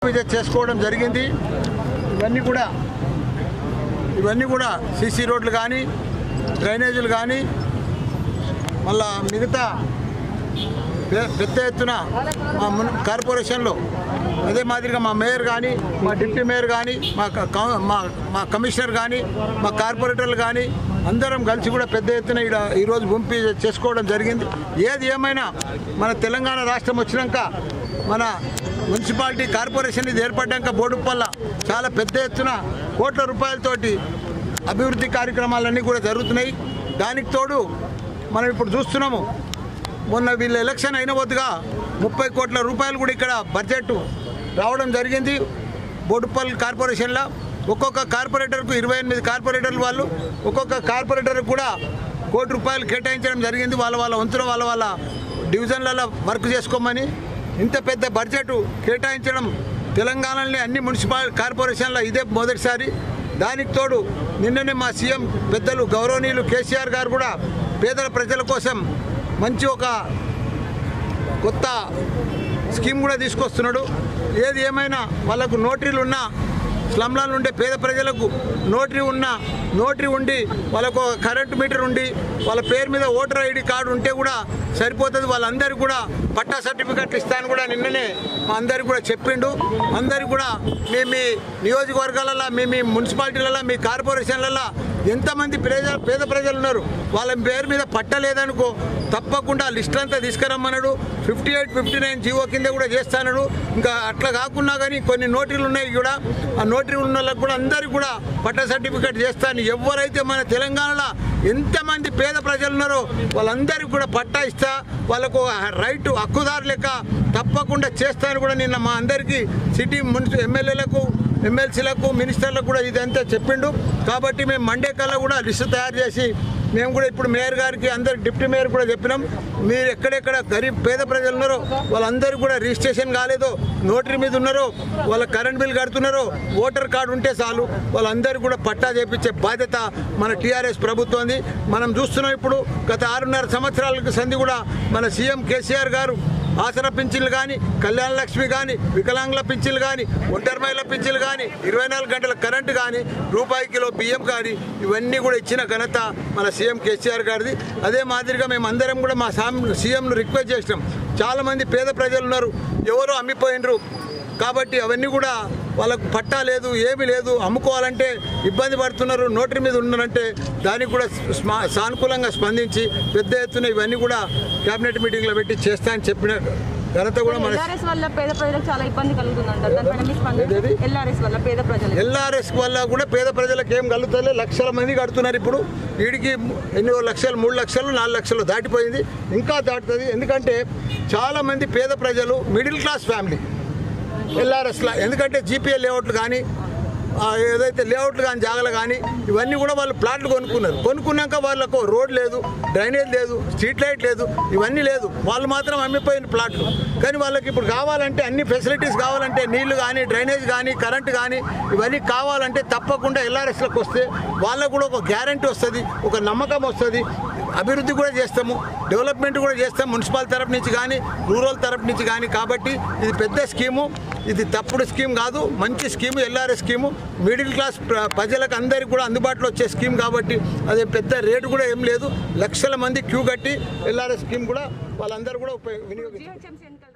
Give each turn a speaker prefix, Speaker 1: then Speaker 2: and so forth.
Speaker 1: Visit చేసుకోవడం జరిగింది ఇవన్నీ కూడా ఇవన్నీ కూడా సీసీ రోడ్లు కానీ డ్రైనేజీలు కానీ మళ్ళా మిగతా పె- పెద్ద ఎత్తున మా మున్ కార్పొరేషన్లో అదే మాదిరిగా మా మేయర్ కానీ మా డిప్యూటీ మేయర్ కానీ మా క- కౌ- మా మా కమిషనర్ కానీ మా కార్పొరేటర్లు కానీ అందరం కలిసి కూడా పెద్ద ఎత్తున ఇక్కడ ఈరోజు పంపి చేసుకోవడం జరిగింది ఏది ఏమైనా మన తెలంగాణ రాష్ట్రం వచ్చినాక మన మున్సిపాలిటీ కార్పొరేషన్ ఇది ఏర్పడ్డాక బోడుపల్ల చాలా పెద్ద ఎత్తున కోట్ల రూపాయలతోటి అభివృద్ధి కార్యక్రమాలన్నీ కూడా జరుగుతున్నాయి దానికి తోడు మనం ఇప్పుడు చూస్తున్నాము మొన్న వీళ్ళ ఎలక్షన్ అయిన వద్దుగా ముప్పై కోట్ల రూపాయలు కూడా ఇక్కడ బడ్జెట్ రావడం జరిగింది బోడుపల్ కార్పొరేషన్లో ఒక్కొక్క కార్పొరేటర్కు ఇరవై ఎనిమిది కార్పొరేటర్లు వాళ్ళు ఒక్కొక్క కార్పొరేటర్కు కూడా కోటి రూపాయలు కేటాయించడం జరిగింది వాళ్ళ వాళ్ళ వంతున వాళ్ళ వాళ్ళ డివిజన్లలో వర్క్ చేసుకోమని ఇంత పెద్ద బడ్జెట్ కేటాయించడం తెలంగాణలోని అన్ని మున్సిపల్ కార్పొరేషన్ల ఇదే మొదటిసారి దానికి తోడు నిన్ననే మా సీఎం పెద్దలు గౌరవనీయులు కేసీఆర్ గారు కూడా పేదల ప్రజల కోసం మంచి ఒక కొత్త స్కీమ్ కూడా తీసుకొస్తున్నాడు ఏది ఏమైనా వాళ్ళకు నోటరీలు ఉన్నా స్లమ్లలో ఉండే పేద ప్రజలకు నోటరీ ఉన్నా నోటరీ ఉండి వాళ్ళకు ఒక కరెంట్ మీటర్ ఉండి వాళ్ళ పేరు మీద ఓటర్ ఐడి కార్డు ఉంటే కూడా సరిపోతుంది వాళ్ళందరికీ కూడా పట్టా సర్టిఫికెట్లు ఇస్తాను కూడా నిన్ననే మా అందరికి కూడా చెప్పిండు అందరికి కూడా మీ మీ నియోజకవర్గాలలో మీ మీ మున్సిపాలిటీలలో మీ కార్పొరేషన్లలో ఎంతమంది పేద పేద ప్రజలు ఉన్నారు వాళ్ళ పేరు మీద పట్టలేదనుకో తప్పకుండా లిస్ట్ అంతా తీసుకురమ్మన్నాడు fifty eight fifty nine GO కింద కూడా చేస్తాడు ఇంకా అట్లా కాకుండా కానీ కొన్ని నోటరీలు ఉన్నాయి కూడా ఆ నోటరీ ఉన్న వాళ్ళకి కూడా అందరికీ కూడా పట్ట సర్టిఫికేట్ చేస్తాను ఎవరైతే మన తెలంగాణలో ఎంతమంది పేద ప్రజలు ఉన్నారో వాళ్ళందరికీ కూడా పట్టా ఇస్తా వాళ్ళకు రైట్ హక్కుదారు లెక్క తప్పకుండా చేస్తాను కూడా నిన్న మా అందరికీ సిటీ మున్సి ఎమ్మెల్యేలకు ఎమ్మెల్సీలకు మినిస్టర్లకు కూడా ఇదంతా చెప్పిండు కాబట్టి మేము మండే కల్లా కూడా లిస్టు తయారు చేసి మేము కూడా ఇప్పుడు మేయర్ గారికి అందరికి డిప్యూటీ మేయర్ కూడా చెప్పినాం మీరు ఎక్కడెక్కడ గరీబ్ పేద ప్రజలు ఉన్నారో వాళ్ళందరూ కూడా రిజిస్ట్రేషన్ కాలేదో నోటరీ మీద ఉన్నారో వాళ్ళ కరెంట్ బిల్ కడుతున్నారో ఓటర్ కార్డు ఉంటే చాలు వాళ్ళందరూ కూడా పట్టా చేపించే బాధ్యత మన టీఆర్ఎస్ ప్రభుత్వంది మనం చూస్తున్నాం ఇప్పుడు గత ఆరున్నర సంవత్సరాలకు సంధి కూడా మన సీఎం కేసీఆర్ గారు ఆసరా పింఛన్లు కానీ కళ్యాణ లక్ష్మి కానీ వికలాంగుల పింఛన్లు కానీ ఒంటరి మహిళల పింఛన్లు కానీ ఇరవై నాలుగు గంటల కరెంటు కానీ రూపాయి కిలో బియ్యం కానీ ఇవన్నీ కూడా ఇచ్చిన ఘనత మన సీఎం కేసీఆర్ గారిది అదే మాదిరిగా మేము అందరం కూడా మా సామ్ సీఎంను రిక్వెస్ట్ చేసినాం చాలామంది పేద ప్రజలు ఉన్నారు ఎవరో అమ్మిపోయినరు కాబట్టి అవన్నీ కూడా వాళ్ళకు పట్టా లేదు ఏమీ లేదు అమ్ముకోవాలంటే ఇబ్బంది పడుతున్నారు నోటరీ మీద ఉన్నారంటే దానికి కూడా స్మా సానుకూలంగా స్పందించి పెద్ద ఎత్తున ఇవన్నీ కూడా కేబినెట్ మీటింగ్లో పెట్టి చేస్తా అని చెప్పిన ఘనత కూడా మన
Speaker 2: ఎల్ఆర్ఎస్ వల్ల పేద ప్రజలకు చాలా ఇబ్బంది కలుగుతుందంట దానిపైన మీ స్పందన
Speaker 1: ఏదేది?
Speaker 2: ఎల్ఆర్ఎస్ వల్ల పేద ప్రజలకు
Speaker 1: ఎల్ఆర్ఎస్ వల్ల కూడా పేద ప్రజలకు ఏం కలుగుతుంది లక్షల మంది కడుతున్నారు ఇప్పుడు వీడికి ఎన్నో లక్షలు మూడు లక్షలు నాలుగు లక్షలు దాటిపోయింది ఇంకా దాటుతుంది ఎందుకంటే చాలా మంది పేద ప్రజలు మిడిల్ క్లాస్ ఫ్యామిలీ ఎల్ఆర్ఎస్లా ఎందుకంటే జీపీఏ లేఅవుట్లు కానీ ఆ, ఏదైతే లేఅవుట్లు కానీ జాగలు కానీ ఇవన్నీ కూడా వాళ్ళు ప్లాట్లు కొనుక్కున్నారు కొనుక్కున్నాక వాళ్ళకు రోడ్ లేదు డ్రైనేజ్ లేదు స్ట్రీట్ లైట్ లేదు ఇవన్నీ లేదు వాళ్ళు మాత్రం అమ్మిపోయిన ప్లాట్లు కానీ వాళ్ళకి ఇప్పుడు కావాలంటే అన్ని ఫెసిలిటీస్ కావాలంటే నీళ్లు కానీ డ్రైనేజ్ కానీ కరెంట్ కానీ ఇవన్నీ కావాలంటే తప్పకుండా ఎల్ఆర్ఎస్లకు వస్తే వాళ్ళకు కూడా ఒక గ్యారంటీ వస్తుంది ఒక నమ్మకం వస్తుంది అభివృద్ధి కూడా చేస్తాము డెవలప్మెంట్ కూడా చేస్తాం మున్సిపల్ తరపు నుంచి కానీ రూరల్ తరపు నుంచి కానీ కాబట్టి ఇది పెద్ద స్కీము ఇది తప్పుడు స్కీమ్ కాదు మంచి scheme LRS scheme middle class ప్ర- ప్రజలకు అందరికీ కూడా అందుబాటులో వచ్చే స్కీమ్ కాబట్టి అదే పెద్ద రేటు కూడా ఏం లేదు లక్షల మంది క్యూ కట్టి ఎల్ఆర్ఎస్ స్కీమ్ కూడా వాళ్ళందరూ కూడా ఉపయోగ వినియోగించారు
Speaker 2: GHMC ఎన్నికలు